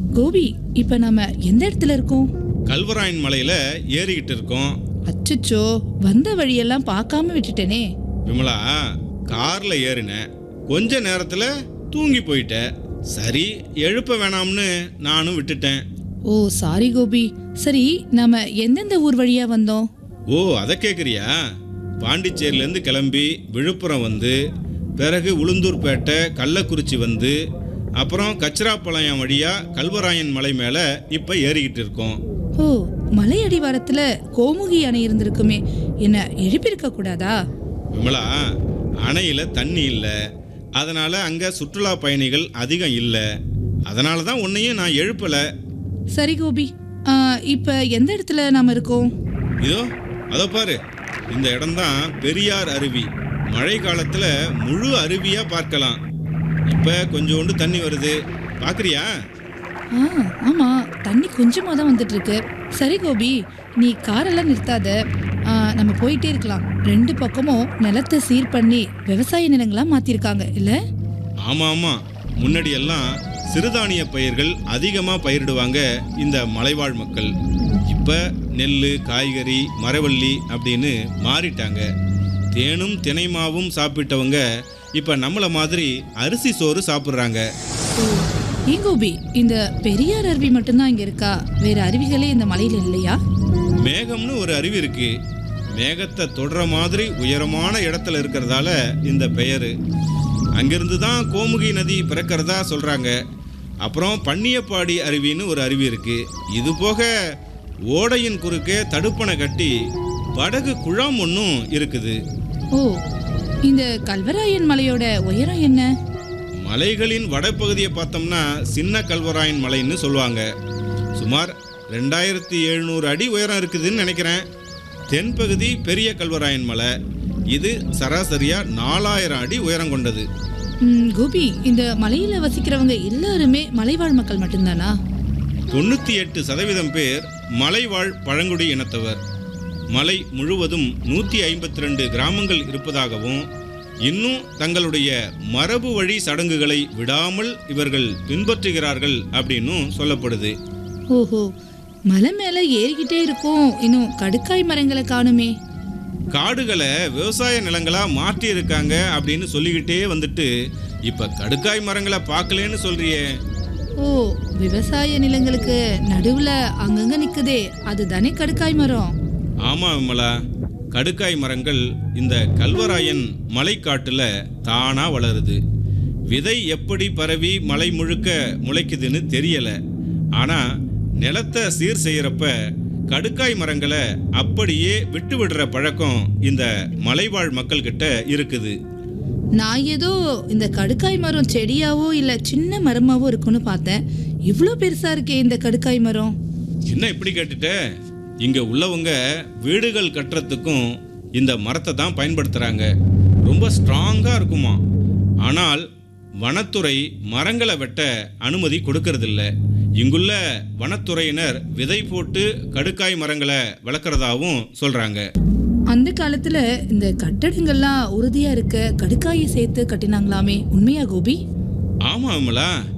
கோபி இப்ப நாம எந்த இடத்துல இருக்கோம் கல்வராயன் மலையில ஏறிக்கிட்டு இருக்கோம் அச்சச்சோ வந்த வழியெல்லாம் பார்க்காம விட்டுட்டேனே விமலா கார்ல ஏறினேன் கொஞ்ச நேரத்துல தூங்கி போயிட்டேன் சரி எழுப்ப வேணாம்னு நானும் விட்டுட்டேன் ஓ சாரி கோபி சரி நாம எந்தெந்த ஊர் வழியா வந்தோம் ஓ அதை கேட்குறியா பாண்டிச்சேரியிலேருந்து கிளம்பி விழுப்புரம் வந்து பிறகு உளுந்தூர்பேட்டை கள்ளக்குறிச்சி வந்து அப்புறம் கச்சிராப்பாளையம் வழியா கல்வராயன் மலை மேலே இப்போ ஏறிக்கிட்டு இருக்கோம் ஓ மலை அடிவாரத்துல கோமுகி அணை இருந்திருக்குமே என்ன எழுப்பியிருக்க கூடாதா விமலா அணையில் தண்ணி இல்லை அதனால் அங்கே சுற்றுலா பயணிகள் அதிகம் இல்லை அதனால தான் உன்னையும் நான் எழுப்பலை சரி கோபி ஆ, இப்ப எந்த இடத்துல நாம இருக்கோம் இதோ அதோ பாரு இந்த இடம்தான் பெரியார் அருவி மழை காலத்துல முழு அருவியா பார்க்கலாம் இப்ப கொஞ்சோண்டு தண்ணி வருது பாக்குறியா ஆ ஆமா தண்ணி கொஞ்சமா தான் வந்துட்டு இருக்கு சரி கோபி நீ காரெல்லாம் நிறுத்தாத ஆ, நம்ம போயிட்டே இருக்கலாம் ரெண்டு பக்கமும் நிலத்தை சீர் பண்ணி விவசாய நிலங்களா மாத்திருக்காங்க இல்ல ஆமா ஆமா முன்னாடி எல்லாம் சிறுதானிய பயிர்கள் அதிகமா பயிரிடுவாங்க இந்த மலைவாழ் மக்கள் இப்ப நெல் காய்கறி மரவள்ளி அப்படின்னு மாறிட்டாங்க தேனும் தினைமாவும் சாப்பிட்டவங்க இப்ப நம்மள மாதிரி அரிசி சோறு சாப்பிட்றாங்க ஓ ஏன் கோபி இந்த பெரியார் அருவி மட்டும்தான் இங்க இருக்கா வேற அருவிகளே இந்த மலையில இல்லையா மேகம்னு ஒரு அருவி இருக்கு மேகத்தை தொடுற மாதிரி உயரமான இடத்துல இருக்கிறதால இந்த பெயர் அங்கிருந்து தான் கோமுகி நதி பிறக்கிறதா சொல்றாங்க அப்புறம் பன்னியப்பாடி அருவின்னு ஒரு அருவி இருக்கு இது போக ஓடையின் குறுக்கே தடுப்பணை கட்டி படகு குழாம் ஒன்றும் இருக்குது ஓ இந்த கல்வராயன் மலையோட உயரம் என்ன மலைகளின் வடபகுதியை பார்த்தோம்னா சின்ன கல்வராயன் மலைன்னு சொல்லுவாங்க சுமார் ரெண்டாயிரத்தி எழுநூறு அடி உயரம் இருக்குதுன்னு நினைக்கிறேன் தென்பகுதி பெரிய கல்வராயன் மலை இது சராசரியா நாலாயிரம் அடி உயரம் கொண்டது ம், கோபி இந்த மலையில வசிக்கிறவங்க எல்லாருமே மலைவாழ் மக்கள் மட்டும்தானா தொண்ணூற்றி எட்டு சதவீதம் பேர் மலைவாழ் பழங்குடி இனத்தவர் மலை முழுவதும் நூற்றி ஐம்பத்தி ரெண்டு கிராமங்கள் இருப்பதாகவும் இன்னும் தங்களுடைய மரபு வழி சடங்குகளை விடாமல் இவர்கள் பின்பற்றுகிறார்கள் அப்படின்னும் சொல்லப்படுது ஓஹோ மலை மேல ஏறிக்கிட்டே இருக்கும் இன்னும் கடுக்காய் மரங்களை காணுமே காடுகளை விவசாய நிலங்களா மாற்றி இருக்காங்க அப்படின்னு சொல்லிக்கிட்டே வந்துட்டு இப்ப கடுக்காய் மரங்களை பார்க்கலன்னு சொல்றியே ஓ விவசாய நிலங்களுக்கு நடுவுல அங்கங்க நிக்குதே அதுதானே கடுக்காய் மரம் ஆமா விமலா கடுக்காய் மரங்கள் இந்த கல்வராயன் மலைக்காட்டுல தானா வளருது விதை எப்படி பரவி மலை முழுக்க முளைக்குதுன்னு தெரியல ஆனா நிலத்தை சீர் செய்யறப்ப கடுக்காய் மரங்களை அப்படியே விட்டு விடுற பழக்கம் இந்த மலைவாழ் மக்கள் கிட்ட இருக்குது நான் ஏதோ இந்த கடுக்காய் மரம் செடியாவோ இல்ல சின்ன மரமாவோ இருக்கும்னு பார்த்தேன் இவ்வளோ பெருசா இருக்கே இந்த கடுக்காய் மரம் என்ன இப்படி கேட்டுட்ட இங்க உள்ளவங்க வீடுகள் கட்டுறதுக்கும் இந்த மரத்தை தான் பயன்படுத்துறாங்க ரொம்ப ஸ்ட்ராங்கா இருக்குமா ஆனால் வனத்துறை மரங்களை வெட்ட அனுமதி கொடுக்கறதில்ல இங்குள்ள வனத்துறையினர் விதை போட்டு கடுக்காய் மரங்களை வளர்க்குறதாவும் சொல்றாங்க அந்த காலத்துல இந்த கட்டடங்கள்லாம் உறுதியா இருக்க கடுக்காயை சேர்த்து கட்டினாங்களாமே உண்மையா கோபி ஆமா விமலா